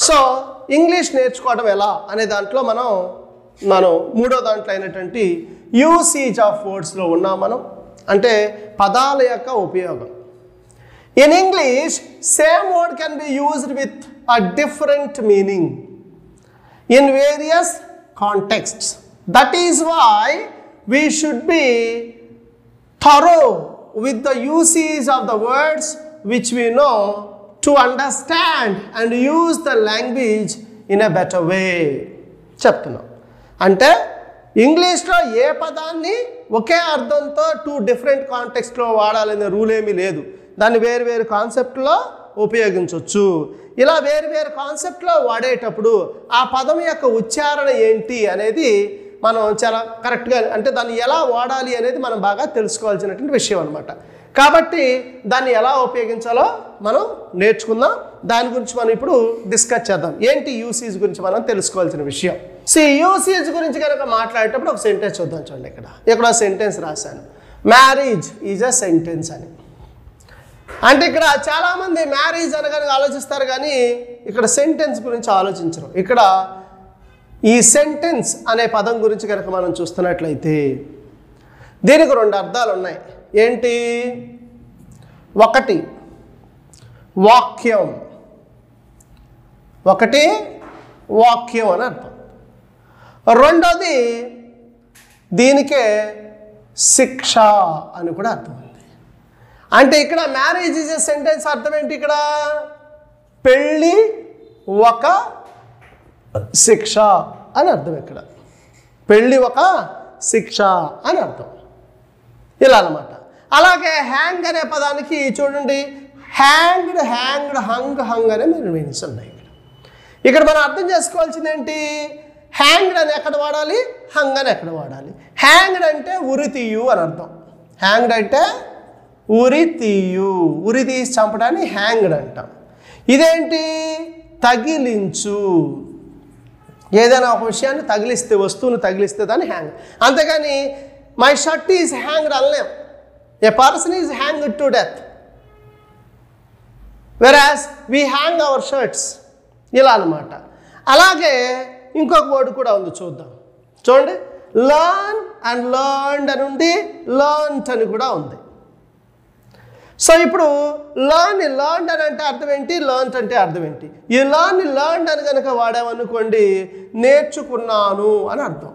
So English నేర్చుకోవడం ఎలా అనే దాంట్లో మనం మనం మూడో దాంట్లో అయినటువంటి యూసీజ్ ఆఫ్ వర్డ్స్లో ఉన్నాం మనం అంటే పదాల యొక్క ఉపయోగం in English same word can be used with a different meaning in various contexts. That is why we should be thorough with the usage of the words which we know to understand and use the language in a better way. చెప్తున్నాం అంటే ఇంగ్లీష్లో ఏ పదాన్ని ఒకే అర్థంతో two different కాంటెక్స్ట్లో వాడాలనే rule ఏమీ లేదు దాన్ని వేరు వేరు కాన్సెప్ట్లో ఉపయోగించవచ్చు ఇలా వేరు వేరు కాన్సెప్ట్లో వాడేటప్పుడు ఆ పదం యొక్క ఉచ్చారణ ఏంటి అనేది మనం చాలా కరెక్ట్గా అంటే దాన్ని ఎలా వాడాలి అనేది మనం బాగా తెలుసుకోవాల్సినటువంటి విషయం అనమాట కాబట్టి దాన్ని ఎలా ఉపయోగించాలో మనం నేర్చుకుందాం దాని గురించి మనం ఇప్పుడు డిస్కస్ చేద్దాం ఏంటి యూసీజ్ గురించి మనం తెలుసుకోవాల్సిన విషయం సి యూసీజ్ గురించి కనుక మాట్లాడేటప్పుడు ఒక సెంటెన్స్ చూద్దాం చూడండి ఇక్కడ ఇక్కడ సెంటెన్స్ రాశాను మ్యారేజ్ ఈజ్ అ సెంటెన్స్ అని అంటే ఇక్కడ చాలామంది మ్యారేజ్ అనగానే ఆలోచిస్తారు కానీ ఇక్కడ సెంటెన్స్ గురించి ఆలోచించరు ఇక్కడ ఈ సెంటెన్స్ అనే పదం గురించి కనుక మనం చూస్తున్నట్లయితే దీనికి రెండు అర్థాలు ఉన్నాయి ఏంటి ఒకటి వాక్యం ఒకటి వాక్యం అని అర్థం రెండోది దీనికే శిక్ష అని కూడా అర్థం ఉంది అంటే ఇక్కడ మ్యారేజ్ ఇస్ ఎ సెంటెన్స్ అర్థం ఏంటి ఇక్కడ పెళ్ళి ఒక శిక్ష అని అర్థం ఇక్కడ పెళ్ళి ఒక శిక్ష అని అర్థం ఇలా అన్నమాట అలాగే హ్యాంగ్ అనే పదానికి చూడండి హ్యాంగ్డ్ హ్యాంగ్డ్ హంగ్ హంగ్ అనే మీరు మీనింగ్స్ ఉన్నాయి ఇక్కడ ఇక్కడ మనం అర్థం చేసుకోవాల్సింది ఏంటి హ్యాంగ్డ్ అని ఎక్కడ వాడాలి హంగ్ అని ఎక్కడ వాడాలి హ్యాంగ్డ్ అంటే ఉరి తీయు అని అర్థం హ్యాంగ్డ్ అంటే ఉరి తీయు ఉరి తీసి చంపడాన్ని హ్యాంగ్డ్ అంటాం ఇదేంటి తగిలించు ఏదైనా ఒక విషయాన్ని తగిలిస్తే వస్తువుని తగిలిస్తే దాన్ని హ్యాంగ్ అంతేగాని మై షర్ట్ ఈజ్ హ్యాంగ్డ్ అనలేం a person is hang to death whereas we hang our shirts ఇలా అనమాట అలాగే ఇంకొక వర్డ్ కూడా ఉంది చూద్దాం చూడండి లర్న్ అండ్ లర్న్డ్ అని ఉంది లర్న్ట్ అని కూడా ఉంది సో ఇప్పుడు లర్న్ లర్న్ అని అంటే అర్థం ఏంటి లర్న్ అంటే అర్థం ఏంటి ఈ లర్న్ లర్న్ అని కనుక వాడామనుకోండి నేర్చుకున్నాను అని అర్థం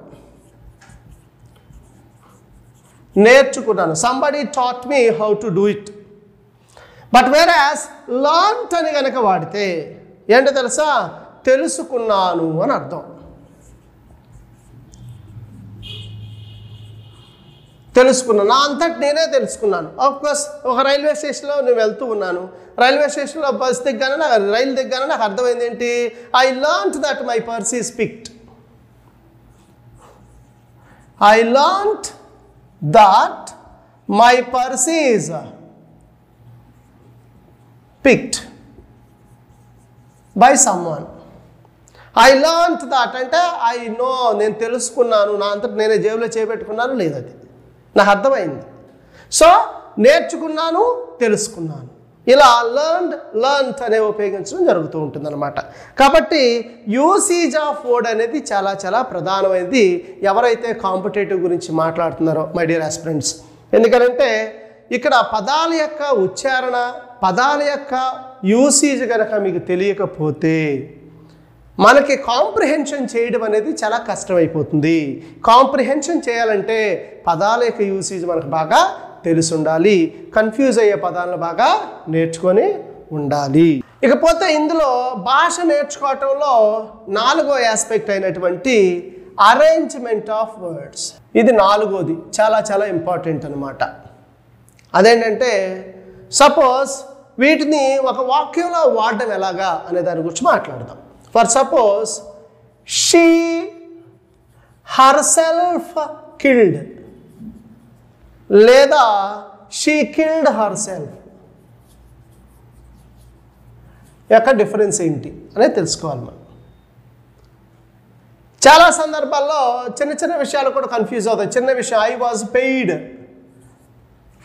నేర్చుకున్నాను somebody taught me how to do it but whereas learnt అని కనుక వాడితే ఏంటో తెలుసా తెలుసుకున్నాను అని అర్థం తెలుసుకున్నాను నా అంతటి నేనే తెలుసుకున్నాను కోర్స్ ఒక రైల్వే స్టేషన్లో నేను వెళ్తూ ఉన్నాను రైల్వే స్టేషన్లో బస్ దిగ్గానే నాకు రైలు దిగ్గానే నాకు అర్థమైంది ఏంటి I learnt that my purse is picked I learnt that my purse is picked by someone I learnt that అంటే ఐ నో నేను తెలుసుకున్నాను నా అంతటి నేనే జేబులో చేపెట్టుకున్నాను లేదు అది నాకు అర్థమైంది సో నేర్చుకున్నాను తెలుసుకున్నాను ఇలా లర్న్డ్ లర్న్ట్ అనే ఉపయోగించడం జరుగుతూ ఉంటుందన్నమాట కాబట్టి యూసీజ్ ఆఫ్ వర్డ్ అనేది చాలా చాలా ప్రధానమైనది ఎవరైతే కాంపిటేటివ్ గురించి మాట్లాడుతున్నారో మై డియర్ ఆస్పిరెంట్స్ ఎందుకంటే ఇక్కడ పదాల యొక్క ఉచ్చారణ పదాల యొక్క యూసీజ్ కనుక మీకు తెలియకపోతే మనకి కాంప్రిహెన్షన్ చేయడం అనేది చాలా కష్టమైపోతుంది కాంప్రిహెన్షన్ చేయాలంటే పదాల యొక్క యూసేజ్ మనకు బాగా తెలిసి ఉండాలి కన్ఫ్యూజ్ అయ్యే పదాలను బాగా నేర్చుకొని ఉండాలి ఇకపోతే ఇందులో భాష నేర్చుకోవటంలో నాలుగో ఆస్పెక్ట్ అయినటువంటి అరేంజ్మెంట్ ఆఫ్ వర్డ్స్ ఇది నాలుగోది చాలా చాలా ఇంపార్టెంట్ అనమాట అదేంటంటే సపోజ్ వీటిని ఒక వాక్యంలో వాడడం ఎలాగా అనే దాని గురించి మాట్లాడదాం for suppose she herself killed లేదా షీ కిల్డ్ హర్ సెల్ఫ్ యొక్క డిఫరెన్స్ ఏంటి అనేది తెలుసుకోవాలి మనం చాలా సందర్భాల్లో చిన్న చిన్న విషయాలు కూడా కన్ఫ్యూజ్ అవుతాయి చిన్న విషయం I was paid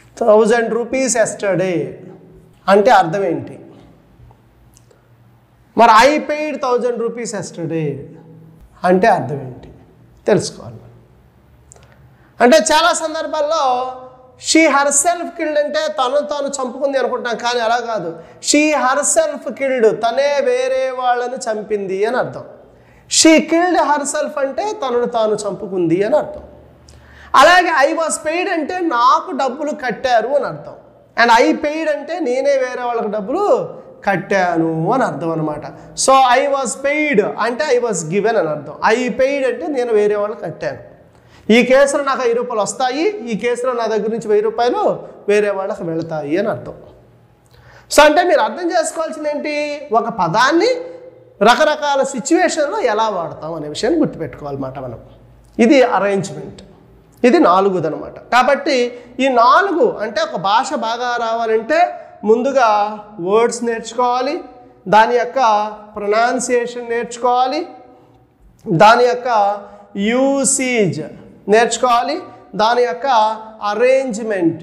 thousand rupees yesterday అంటే అర్థం ఏంటి మరి I paid thousand rupees yesterday అంటే అర్థం ఏంటి తెలుసుకోవాలి మనం. అంటే చాలా సందర్భాల్లో షీ హర్ సెల్ఫ్ కిల్డ్ అంటే తను తాను చంపుకుంది అనుకుంటాం కానీ అలా కాదు షీ హర్ సెల్ఫ్ కిల్డ్ తనే వేరే వాళ్ళని చంపింది అని అర్థం షీ కిల్డ్ హర్ సెల్ఫ్ అంటే తనను తాను చంపుకుంది అని అర్థం అలాగే ఐ వాజ్ పెయిడ్ అంటే నాకు డబ్బులు కట్టారు అని అర్థం అండ్ ఐ పెయిడ్ అంటే నేనే వేరే వాళ్ళకి డబ్బులు కట్టాను అని అర్థం అనమాట సో ఐ వాజ్ పెయిడ్ అంటే ఐ వాజ్ గివెన్ అని అర్థం ఐ పెయిడ్ అంటే నేను వేరే వాళ్ళకి కట్టాను ఈ కేసులో నాకు వెయ్యి రూపాయలు వస్తాయి ఈ కేసులో నా దగ్గర నుంచి వెయ్యి రూపాయలు వేరే వాళ్ళకి వెళతాయి అని అర్థం సో అంటే మీరు అర్థం చేసుకోవాల్సింది ఏంటి ఒక పదాన్ని రకరకాల సిచ్యువేషన్లో ఎలా వాడతాం అనే విషయాన్ని గుర్తుపెట్టుకోవాలన్నమాట మనం ఇది అరేంజ్మెంట్ ఇది నాలుగుది అనమాట కాబట్టి ఈ నాలుగు అంటే ఒక భాష బాగా రావాలంటే ముందుగా వర్డ్స్ నేర్చుకోవాలి దాని యొక్క ప్రొనౌన్సియేషన్ నేర్చుకోవాలి దాని యొక్క యూసేజ్ నేర్చుకోవాలి దాని యొక్క అరేంజ్మెంట్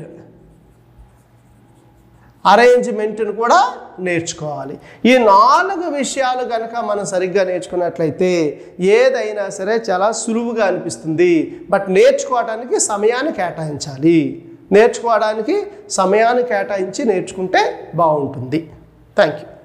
అరేంజ్మెంట్ను కూడా నేర్చుకోవాలి ఈ నాలుగు విషయాలు కనుక మనం సరిగ్గా నేర్చుకున్నట్లయితే ఏదైనా సరే చాలా సులువుగా అనిపిస్తుంది బట్ నేర్చుకోవడానికి సమయాన్ని కేటాయించాలి నేర్చుకోవడానికి సమయాన్ని కేటాయించి నేర్చుకుంటే బాగుంటుంది థ్యాంక్ యూ